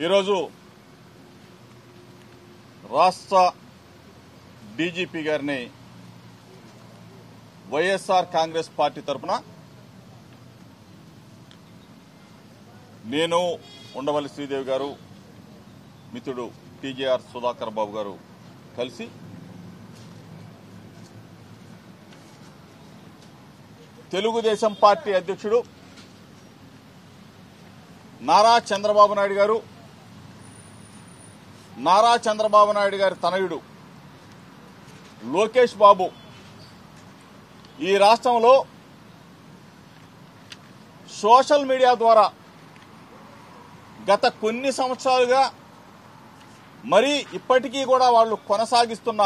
ఈరోజు రాష్ట్ర డీజీపీ గారిని వైఎస్ఆర్ కాంగ్రెస్ పార్టీ తరఫున నేను ఉండవల్లి శ్రీదేవి గారు మిత్రుడు టీజేఆర్ సుధాకర్ బాబు గారు కలిసి తెలుగుదేశం పార్టీ అధ్యక్షుడు నారా చంద్రబాబు నాయుడు గారు నారా చంద్రబాబు నాయుడు గారి తనయుడు లోకేష్ బాబు ఈ రాష్ట్రంలో సోషల్ మీడియా ద్వారా గత కొన్ని సంవత్సరాలుగా మరి ఇప్పటికీ కూడా వాళ్ళు కొనసాగిస్తున్న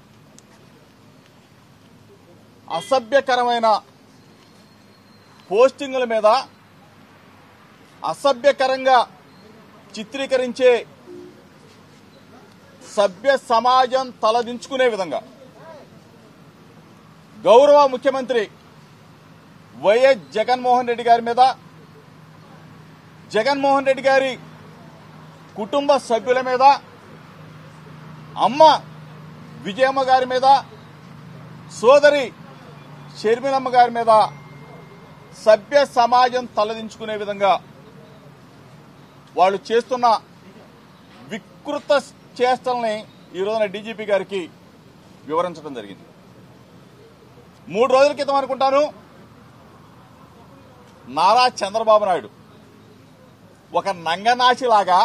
అసభ్యకరమైన పోస్టింగుల మీద అసభ్యకరంగా చిత్రీకరించే సభ్య సమాజం తలదించుకునే విధంగా గౌరవ ముఖ్యమంత్రి వైఎస్ జగన్మోహన్ రెడ్డి గారి మీద జగన్మోహన్ రెడ్డి గారి కుటుంబ సభ్యుల మీద అమ్మ విజయమ్మ గారి మీద సోదరి షర్మిలమ్మ గారి మీద సభ్య సమాజం తలదించుకునే విధంగా వాళ్ళు చేస్తున్న వికృత చేష్టల్ని ఈ రోజున డీజీపీ గారికి వివరించడం జరిగింది మూడు రోజుల క్రితం అనుకుంటాను నారా చంద్రబాబు నాయుడు ఒక నంగనాశిలాగా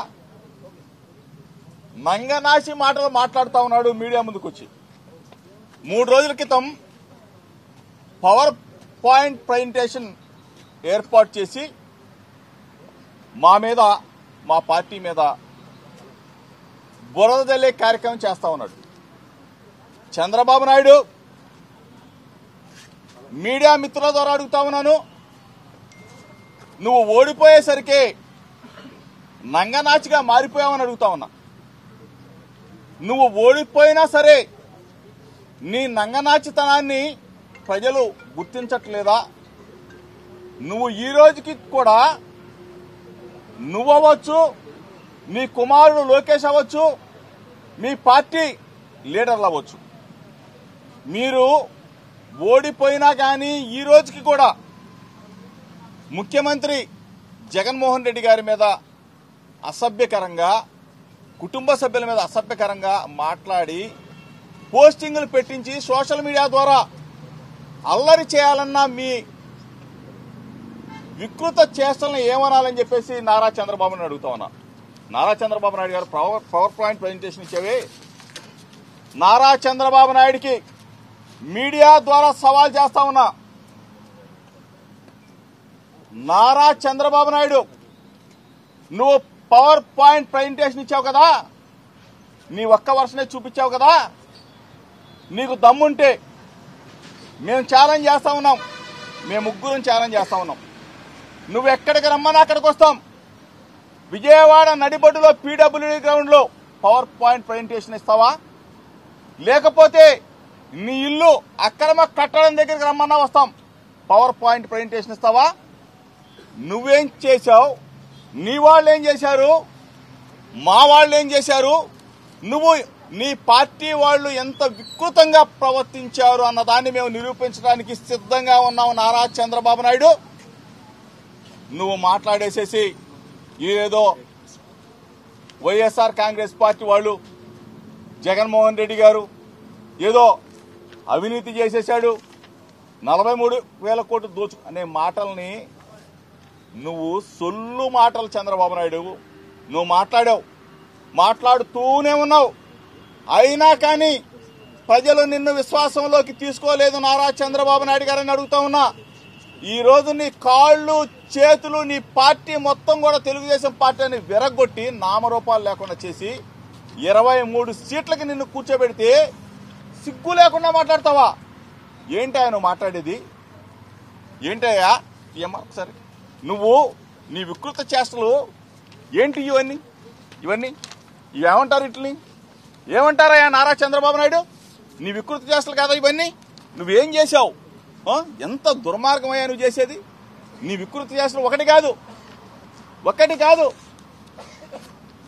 నంగనాశి మాటలు మాట్లాడుతా ఉన్నాడు మీడియా ముందుకు వచ్చి మూడు రోజుల క్రితం పవర్ పాయింట్ ప్రజెంటేషన్ ఏర్పాటు చేసి మా మీద మా పార్టీ మీద బురద జల్లే కార్యక్రమం చేస్తా ఉన్నాడు చంద్రబాబు నాయుడు మీడియా మిత్రుల ద్వారా అడుగుతా ఉన్నాను నువ్వు ఓడిపోయేసరికి నంగనాచిగా మారిపోయావని అడుగుతా ఉన్నా నువ్వు ఓడిపోయినా సరే నీ నంగనాచితనాన్ని ప్రజలు గుర్తించట్లేదా నువ్వు ఈ రోజుకి కూడా నువ్వవచ్చు నీ కుమారుడు లోకేష్ అవ్వచ్చు మీ పార్టీ లీడర్లు అవ్వచ్చు మీరు ఓడిపోయినా కానీ ఈ రోజుకి కూడా ముఖ్యమంత్రి జగన్మోహన్ రెడ్డి గారి మీద అసభ్యకరంగా కుటుంబ సభ్యుల మీద అసభ్యకరంగా మాట్లాడి పోస్టింగులు పెట్టించి సోషల్ మీడియా ద్వారా అల్లరి చేయాలన్న మీ వికృత చేష్టలను ఏమనాలని చెప్పేసి నారా చంద్రబాబు నాయుడు అడుగుతా ఉన్నా నారా చంద్రబాబు నాయుడు గారు పవర్ పవర్ పాయింట్ ప్రజెంటేషన్ ఇచ్చేవి నారా చంద్రబాబు నాయుడికి మీడియా ద్వారా సవాల్ చేస్తా ఉన్నా నారా చంద్రబాబు నాయుడు నువ్వు పవర్ పాయింట్ ప్రజెంటేషన్ ఇచ్చావు కదా నీ ఒక్క వర్షనే చూపించావు కదా నీకు దమ్ముంటే మేము ఛాలెంజ్ చేస్తా ఉన్నాం మేము ముగ్గురం ఛాలెంజ్ చేస్తా ఉన్నాం నువ్వు ఎక్కడికి రమ్మని అక్కడికి వస్తాం విజయవాడ నడిబొడ్డులో పీడబ్ల్యూడీ గ్రౌండ్లో పవర్ పాయింట్ ప్రజెంటేషన్ ఇస్తావా లేకపోతే నీ ఇల్లు అక్రమ కట్టడం దగ్గరికి రమ్మన్నా వస్తాం పవర్ పాయింట్ ప్రజెంటేషన్ ఇస్తావా నువ్వేం చేశావు నీ వాళ్ళు ఏం చేశారు మా వాళ్ళు ఏం చేశారు నువ్వు నీ పార్టీ వాళ్ళు ఎంత వికృతంగా ప్రవర్తించారు అన్న దాన్ని మేము నిరూపించడానికి సిద్ధంగా ఉన్నాం నారా చంద్రబాబు నాయుడు నువ్వు మాట్లాడేసేసి ఏదో వైఎస్ఆర్ కాంగ్రెస్ పార్టీ వాళ్ళు జగన్మోహన్ రెడ్డి గారు ఏదో అవినీతి చేసేశాడు నలభై మూడు వేల కోట్లు దోచు అనే మాటల్ని నువ్వు సొల్లు మాటలు చంద్రబాబు నాయుడు నువ్వు మాట్లాడావు మాట్లాడుతూనే ఉన్నావు అయినా కానీ ప్రజలు నిన్ను విశ్వాసంలోకి తీసుకోలేదు నారా చంద్రబాబు నాయుడు గారని అడుగుతా ఉన్నా ఈ రోజు నీ కాళ్ళు చేతులు నీ పార్టీ మొత్తం కూడా తెలుగుదేశం పార్టీని విరగొట్టి నామరూపాలు లేకుండా చేసి ఇరవై మూడు సీట్లకి నిన్ను కూర్చోబెడితే సిగ్గు లేకుండా మాట్లాడతావా ఏంటా నువ్వు మాట్లాడేది ఏంటయ్యా ఏమా ఒకసారి నువ్వు నీ వికృత చేష్టలు ఏంటి ఇవన్నీ ఇవన్నీ ఏమంటారు ఇట్లని ఏమంటారయ్యా నారా చంద్రబాబు నాయుడు నీ వికృత చేష్టలు కదా ఇవన్నీ నువ్వేం చేశావు ఆ? ఎంత దుర్మార్గమయ్యా నువ్వు చేసేది నీ వికృతి చేష్టలు ఒకటి కాదు ఒకటి కాదు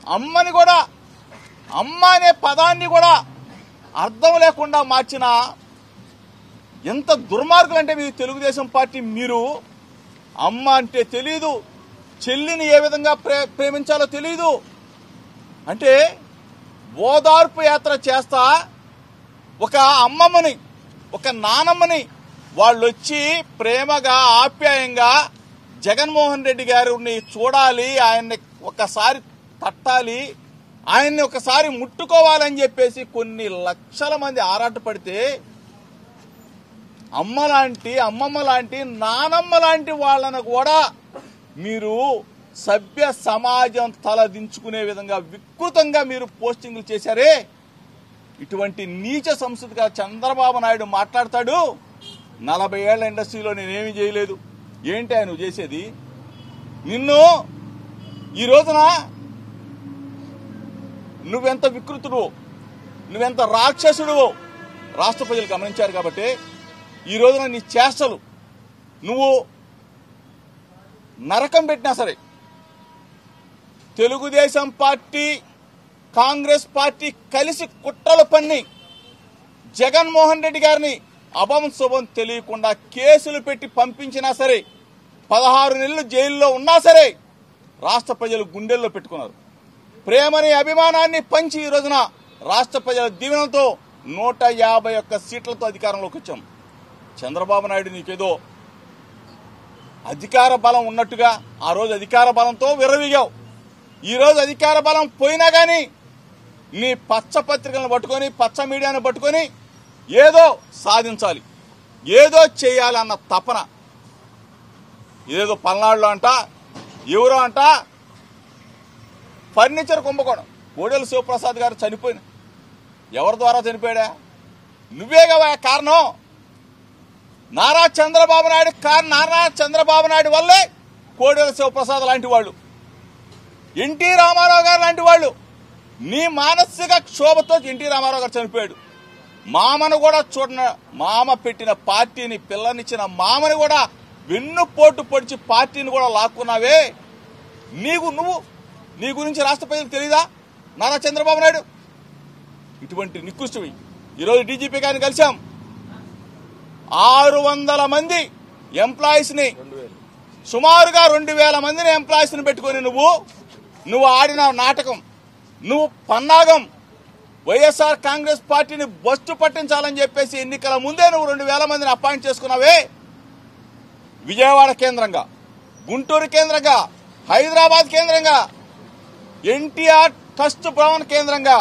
అమ్మని కూడా అమ్మ అనే పదాన్ని కూడా అర్థం లేకుండా మార్చిన ఎంత దుర్మార్గులు అంటే మీరు తెలుగుదేశం పార్టీ మీరు అమ్మ అంటే తెలీదు చెల్లిని ఏ విధంగా ప్రే ప్రేమించాలో తెలీదు అంటే ఓదార్పు యాత్ర చేస్తా ఒక అమ్మమ్మని ఒక నానమ్మని వాళ్ళు వచ్చి ప్రేమగా ఆప్యాయంగా జగన్మోహన్ రెడ్డి గారిని చూడాలి ఆయన్ని ఒకసారి తట్టాలి ఆయన్ని ఒకసారి ముట్టుకోవాలని చెప్పేసి కొన్ని లక్షల మంది ఆరాటపడితే అమ్మ లాంటి అమ్మమ్మ లాంటి నానమ్మ లాంటి వాళ్ళను కూడా మీరు సభ్య సమాజం తలదించుకునే విధంగా వికృతంగా మీరు పోస్టింగ్లు చేశారే ఇటువంటి నీచ సంస్కృతిగా చంద్రబాబు నాయుడు మాట్లాడతాడు నలభై ఏళ్ల ఇండస్ట్రీలో నేనేమి చేయలేదు ఏంటి ఆయన నువ్వు చేసేది నిన్ను ఈ రోజున నువ్వెంత వికృతుడు నువ్వెంత రాక్షసుడు రాష్ట్ర ప్రజలు గమనించారు కాబట్టి ఈ రోజున నీ చేష్టలు నువ్వు నరకం పెట్టినా సరే తెలుగుదేశం పార్టీ కాంగ్రెస్ పార్టీ కలిసి కుట్రలు పన్ని జగన్మోహన్ రెడ్డి గారిని అభం శుభం తెలియకుండా కేసులు పెట్టి పంపించినా సరే పదహారు నెలలు జైల్లో ఉన్నా సరే రాష్ట్ర ప్రజలు గుండెల్లో పెట్టుకున్నారు ప్రేమని అభిమానాన్ని పంచి ఈ రోజున రాష్ట్ర ప్రజల దీవెనతో నూట యాభై ఒక్క సీట్లతో అధికారంలోకి వచ్చాం చంద్రబాబు నాయుడు నీకేదో అధికార బలం ఉన్నట్టుగా ఆ రోజు అధికార బలంతో విర్రవీగావు ఈ రోజు అధికార బలం పోయినా గానీ నీ పచ్చ పత్రికలను పట్టుకొని పచ్చ మీడియాను పట్టుకొని ఏదో సాధించాలి ఏదో చేయాలన్న తపన ఏదో పల్నాడులో అంట ఎవరో అంట ఫర్నిచర్ కుంభకోణం కోడెల శివప్రసాద్ గారు చనిపోయిన ఎవరి ద్వారా చనిపోయాడా నువ్వే కదా కారణం నారా చంద్రబాబు నాయుడు కారణం నారా చంద్రబాబు నాయుడు వల్లే కోడెల శివప్రసాద్ లాంటి వాళ్ళు ఎన్టీ రామారావు గారు లాంటి వాళ్ళు నీ మానసిక క్షోభతో ఎన్టీ రామారావు గారు చనిపోయాడు మామను కూడా చూడన మామ పెట్టిన పార్టీని పిల్లనిచ్చిన మామని కూడా వెన్నుపోటు పొడిచి పార్టీని కూడా లాక్కున్నావే నీకు నువ్వు నీ గురించి రాష్ట్ర ప్రజలకు తెలీదా నారా చంద్రబాబు నాయుడు ఇటువంటి నికృష్టవి ఈరోజు డీజీపీ గారిని కలిశాం ఆరు వందల మంది ఎంప్లాయీస్ ని సుమారుగా రెండు వేల మందిని ఎంప్లాయీస్ ని పెట్టుకొని నువ్వు నువ్వు ఆడిన నాటకం నువ్వు పన్నాగం వైఎస్ఆర్ కాంగ్రెస్ పార్టీని బస్టు పట్టించాలని చెప్పేసి ఎన్నికల ముందే నువ్వు రెండు వేల మందిని అపాయింట్ చేసుకున్నావే విజయవాడ కేంద్రంగా గుంటూరు కేంద్రంగా హైదరాబాద్ కేంద్రంగా ఎన్టీఆర్ ట్రస్ట్ భవన్ కేంద్రంగా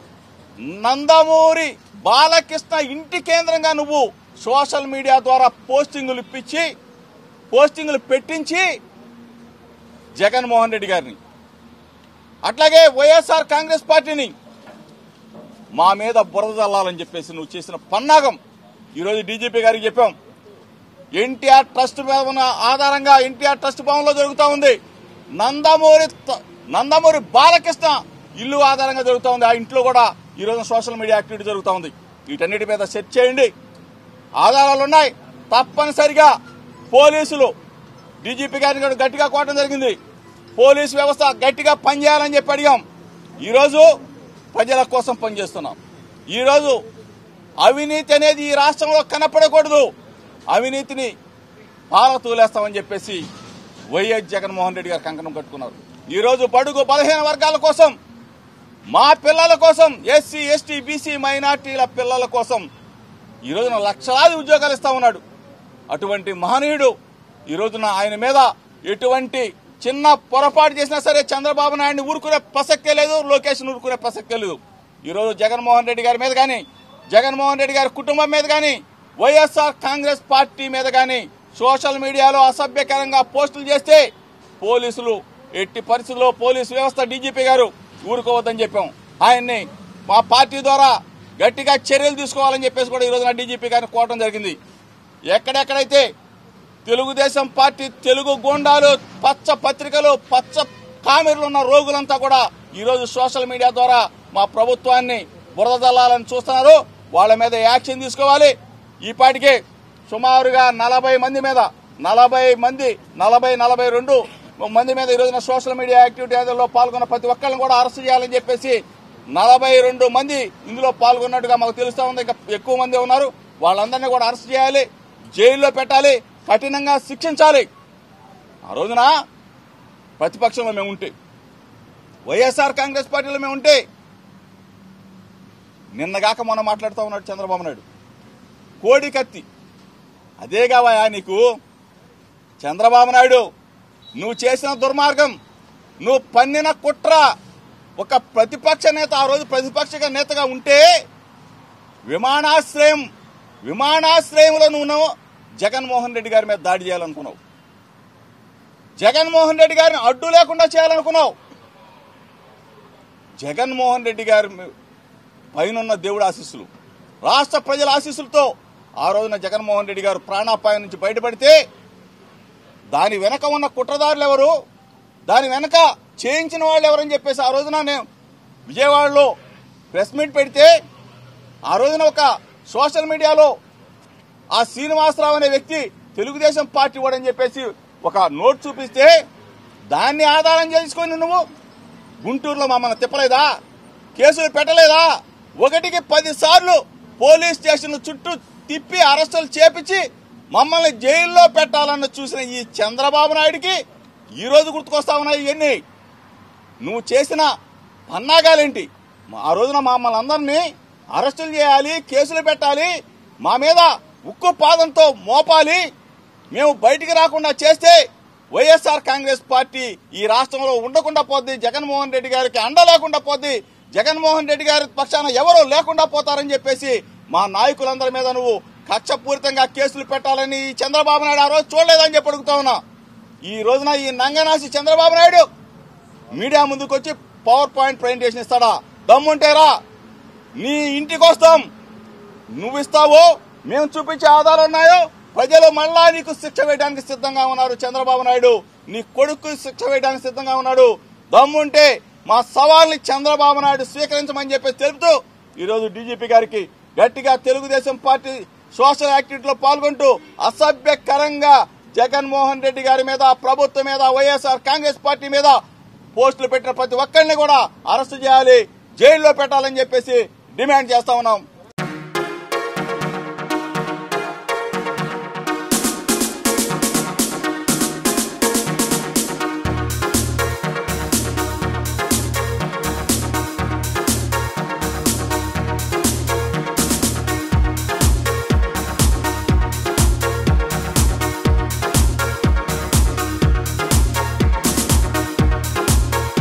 నందమూరి బాలకృష్ణ ఇంటి కేంద్రంగా నువ్వు సోషల్ మీడియా ద్వారా పోస్టింగులు ఇప్పించి పోస్టింగులు పెట్టించి జగన్మోహన్ రెడ్డి గారిని అట్లాగే వైఎస్ఆర్ కాంగ్రెస్ పార్టీని మా మీద బురద చల్లాలని చెప్పేసి నువ్వు చేసిన పన్నాగం ఈరోజు డీజీపీ గారికి చెప్పాం ఎన్టీఆర్ ట్రస్ట్ భవన్ ఆధారంగా ఎన్టీఆర్ ట్రస్ట్ భవన్లో జరుగుతూ ఉంది నందమూరి త- నందమూరి బాలకృష్ణ ఇల్లు ఆధారంగా జరుగుతూ ఉంది ఆ ఇంట్లో కూడా ఈ రోజు సోషల్ మీడియా యాక్టివిటీ జరుగుతూ ఉంది వీటన్నిటి మీద సెర్చ్ చేయండి ఆధారాలు ఉన్నాయి తప్పనిసరిగా పోలీసులు డీజీపీ గారిని కూడా గట్టిగా కోవడం జరిగింది పోలీసు వ్యవస్థ గట్టిగా పనిచేయాలని చెప్పి అడిగాం ఈరోజు ప్రజల కోసం పనిచేస్తున్నాం ఈరోజు అవినీతి అనేది ఈ రాష్ట్రంలో కనపడకూడదు అవినీతిని పాల తూలేస్తామని చెప్పేసి వైఎస్ జగన్మోహన్ రెడ్డి గారు కంకణం కట్టుకున్నారు ఈరోజు బడుగు బలహీన వర్గాల కోసం మా పిల్లల కోసం ఎస్సీ ఎస్టీ బీసీ మైనార్టీల పిల్లల కోసం ఈ రోజున లక్షలాది ఉద్యోగాలు ఇస్తా ఉన్నాడు అటువంటి మహనీయుడు ఈ రోజున ఆయన మీద ఎటువంటి చిన్న పొరపాటు చేసినా సరే చంద్రబాబు నాయుడిని ఊరుకునే ప్రసక్తే లేదు లోకేష్ ఊరుకునే ప్రసక్తే లేదు ఈ రోజు జగన్మోహన్ రెడ్డి గారి మీద కానీ జగన్మోహన్ రెడ్డి గారి కుటుంబం మీద కానీ వైఎస్ఆర్ కాంగ్రెస్ పార్టీ మీద కానీ సోషల్ మీడియాలో అసభ్యకరంగా పోస్టులు చేస్తే పోలీసులు ఎట్టి పరిస్థితుల్లో పోలీసు వ్యవస్థ డీజీపీ గారు ఊరుకోవద్దని చెప్పాం ఆయన్ని మా పార్టీ ద్వారా గట్టిగా చర్యలు తీసుకోవాలని చెప్పేసి కూడా ఈ రోజున డీజీపీ గారిని కోవడం జరిగింది ఎక్కడెక్కడైతే తెలుగుదేశం పార్టీ తెలుగు గూండాలు పచ్చ పత్రికలు పచ్చ కామెర్లు ఉన్న రోగులంతా కూడా ఈ రోజు సోషల్ మీడియా ద్వారా మా ప్రభుత్వాన్ని బురద జల్లాలని చూస్తున్నారు వాళ్ళ మీద యాక్షన్ తీసుకోవాలి ఈ పాటికే సుమారుగా నలభై మంది మీద నలభై మంది నలభై నలభై రెండు మంది మీద ఈ రోజున సోషల్ మీడియా యాక్టివిటీలో పాల్గొన్న ప్రతి ఒక్కరిని కూడా అరెస్ట్ చేయాలని చెప్పేసి నలభై రెండు మంది ఇందులో పాల్గొన్నట్టుగా మాకు తెలుస్తా ఉంది ఇంకా ఎక్కువ మంది ఉన్నారు వాళ్ళందరినీ కూడా అరెస్ట్ చేయాలి జైల్లో పెట్టాలి కఠినంగా శిక్షించాలి ఆ రోజున ప్రతిపక్షంలో మేము ఉంటే వైఎస్ఆర్ కాంగ్రెస్ పార్టీలో మేము ఉంటే నిన్నగాక మొన్న మాట్లాడుతూ ఉన్నాడు చంద్రబాబు నాయుడు కోడి కత్తి అదే కావయా నీకు చంద్రబాబు నాయుడు నువ్వు చేసిన దుర్మార్గం నువ్వు పన్నిన కుట్ర ఒక ప్రతిపక్ష నేత ఆ రోజు ప్రతిపక్ష నేతగా ఉంటే విమానాశ్రయం విమానాశ్రయంలో నువ్వు జగన్మోహన్ రెడ్డి గారి మీద దాడి చేయాలనుకున్నావు జగన్మోహన్ రెడ్డి గారిని అడ్డు లేకుండా చేయాలనుకున్నావు జగన్మోహన్ రెడ్డి గారి మీ- పైనున్న దేవుడి ఆశీస్సులు రాష్ట్ర ప్రజల ఆశీస్సులతో ఆ రోజున జగన్మోహన్ రెడ్డి గారు ప్రాణాపాయం నుంచి బయటపడితే దాని వెనక ఉన్న కుట్రదారులు ఎవరు దాని వెనక చేయించిన వాళ్ళు ఎవరని చెప్పేసి ఆ రోజున నేను విజయవాడలో ప్రెస్ మీట్ పెడితే ఆ రోజున ఒక సోషల్ మీడియాలో ఆ శ్రీనివాసరావు అనే వ్యక్తి తెలుగుదేశం పార్టీ వాడని చెప్పేసి ఒక నోట్ చూపిస్తే దాన్ని ఆధారం చేసుకొని నువ్వు గుంటూరులో మమ్మల్ని తిప్పలేదా కేసులు పెట్టలేదా ఒకటికి పది సార్లు పోలీస్ స్టేషన్ చుట్టూ తిప్పి అరెస్టులు చేపించి మమ్మల్ని జైల్లో పెట్టాలన్న చూసిన ఈ చంద్రబాబు నాయుడికి ఈ రోజు గుర్తుకొస్తా ఉన్నాయి ఇవన్నీ నువ్వు చేసిన పన్నాగాలేంటి మా- ఆ రోజున మమ్మల్ని అందరినీ అరెస్టులు చేయాలి కేసులు పెట్టాలి మా మీద ఉక్కు పాదంతో మోపాలి మేము బయటికి రాకుండా చేస్తే వైఎస్ఆర్ కాంగ్రెస్ పార్టీ ఈ రాష్ట్రంలో ఉండకుండా పోద్ది జగన్మోహన్ రెడ్డి గారికి అండ లేకుండా పోద్ది జగన్మోహన్ రెడ్డి గారి పక్షాన ఎవరో లేకుండా పోతారని చెప్పేసి మా నాయకులందరి మీద నువ్వు కక్షపూరితంగా కేసులు పెట్టాలని ఈ చంద్రబాబు నాయుడు ఆ రోజు చూడలేదని చెప్పి అడుగుతా ఉన్నా ఈ రోజున ఈ నంగనాసి చంద్రబాబు నాయుడు మీడియా ముందుకు వచ్చి పవర్ పాయింట్ ప్రజెంటేషన్ ఇస్తాడా దమ్ముంటేరా నీ ఇంటికి వస్తాం నువ్వు ఇస్తావో మేము చూపించే ఆధారాలు ఉన్నాయో ప్రజలు మళ్ళా నీకు శిక్ష వేయడానికి సిద్ధంగా ఉన్నారు చంద్రబాబు నాయుడు నీ కొడుకు శిక్ష వేయడానికి సిద్ధంగా ఉన్నాడు దమ్ముంటే మా సవాల్ని చంద్రబాబు నాయుడు స్వీకరించమని చెప్పి తెలుపుతూ ఈరోజు డీజీపీ గారికి గట్టిగా తెలుగుదేశం పార్టీ సోషల్ యాక్టివిటీలో పాల్గొంటూ అసభ్యకరంగా జగన్మోహన్ రెడ్డి గారి మీద ప్రభుత్వం మీద వైఎస్ఆర్ కాంగ్రెస్ పార్టీ మీద పోస్టులు పెట్టిన ప్రతి ఒక్కరిని కూడా అరెస్ట్ చేయాలి జైల్లో పెట్టాలని చెప్పేసి డిమాండ్ చేస్తా ఉన్నాం